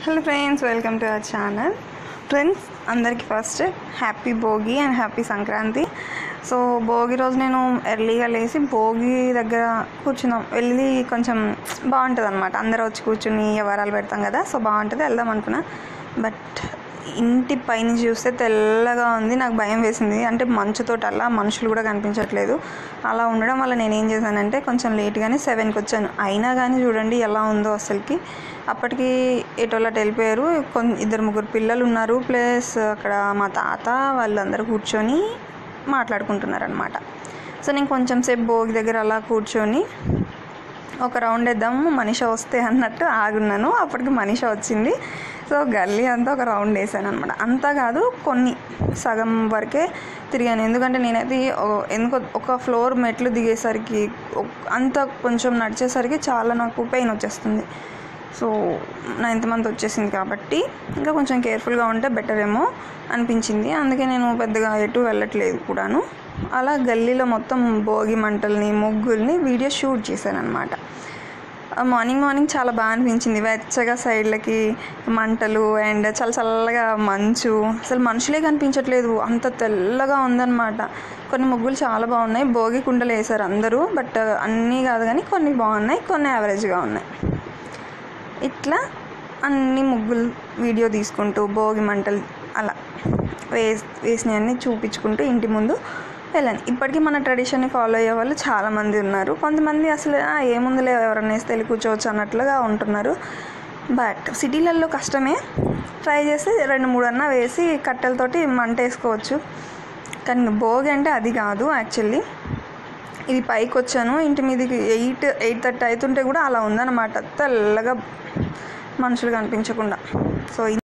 hello friends welcome to our channel friends అందరికీ first happy Bhogi and happy Sankranti so Bhogi రోజు నేను ఎర్లీగా లేచి భోగి దగ్గర కూర్చున్నాం వెళ్ళి కొంచెం బాగుంటుంది అనమాట అందరూ వచ్చి కూర్చుని వరాలు పెడతాం కదా సో బాగుంటుంది వెళ్దాం అనుకున్నా బట్ ఇంటి పైన చూస్తే తెల్లగా ఉంది నాకు భయం వేసింది అంటే మంచుతోటి అలా మనుషులు కూడా కనిపించట్లేదు అలా ఉండడం వల్ల నేను ఏం చేశానంటే కొంచెం లేట్గానే సెవెన్కి వచ్చాను అయినా కానీ చూడండి ఎలా ఉందో అసలుకి అప్పటికి ఎటోళ్ళకి వెళ్ళిపోయారు కొన్ ఇద్దరు ముగ్గురు పిల్లలు ఉన్నారు ప్లస్ అక్కడ మా తాత వాళ్ళందరూ కూర్చొని మాట్లాడుకుంటున్నారు అనమాట సో నేను కొంచెం సేపు భోగి దగ్గర అలా కూర్చొని ఒక రౌండ్ వేద్దాము మనిష వస్తే అన్నట్టు ఆగున్నాను అప్పటికి మనిష వచ్చింది సో గల్లీ అంతా ఒక రౌండ్ వేసాను అనమాట అంతా కాదు కొన్ని సగం వరకే తిరిగాను ఎందుకంటే నేనైతే ఓ- ఎందుకో ఒక ఫ్లోర్ మెట్లు దిగేసరికి ఒక్- అంత కొంచెం నడిచేసరికి చాలా నాకు పెయిన్ వచ్చేస్తుంది సో నైన్త్ మంత్ వచ్చేసింది కాబట్టి ఇంకా కొంచెం కేర్ఫుల్గా ఉంటే బెటర్ ఏమో అనిపించింది అందుకే నేను పెద్దగా ఎటు వెళ్ళట్లేదు కూడాను అలా గల్లీలో మొత్తం భోగి మంటల్ని ముగ్గుల్ని వీడియో షూట్ చేశాను అనమాట మార్నింగ్ మార్నింగ్ చాలా బాగా అనిపించింది వెచ్చగా సైడ్లకి మంటలు అండ్ చాలా చల్లగా మంచు అసలు మనుషులే కనిపించట్లేదు అంత తెల్లగా ఉందన్నమాట కొన్ని ముగ్గులు చాలా బాగున్నాయి భోగి కుండలు వేశారు అందరూ బట్ అన్నీ కాదు కానీ కొన్ని బాగున్నాయి కొన్ని యావరేజ్గా ఉన్నాయి ఇట్లా అన్ని ముగ్గులు వీడియో తీసుకుంటూ భోగి మంటలు అలా వేస్ వేసినవన్నీ చూపించుకుంటూ ఇంటి ముందు వెళ్ళాను ఇప్పటికీ మన ట్రెడిషన్ని ఫాలో అయ్యే వాళ్ళు చాలామంది ఉన్నారు కొంతమంది అసలు "ఆ, ఏముందిలే ఎవరన్నా వేస్తే వెళ్ళి కూర్చోవచ్చు అన్నట్లుగా ఉంటున్నారు బట్ సిటీలలో కష్టమే ట్రై చేసి రెండు మూడు అన్నా వేసి కట్టెలతోటి మంట వేసుకోవచ్చు కానీ భోగి అంటే అది కాదు యాక్చువల్లీ ఇది పైకి వచ్చాను ఇంటి మీదకి ఎయిట్ ఎయిట్ థర్టీ అవుతుంటే కూడా అలా ఉందన్నమాట తెల్లగా మనుషులు కనిపించకుండా సో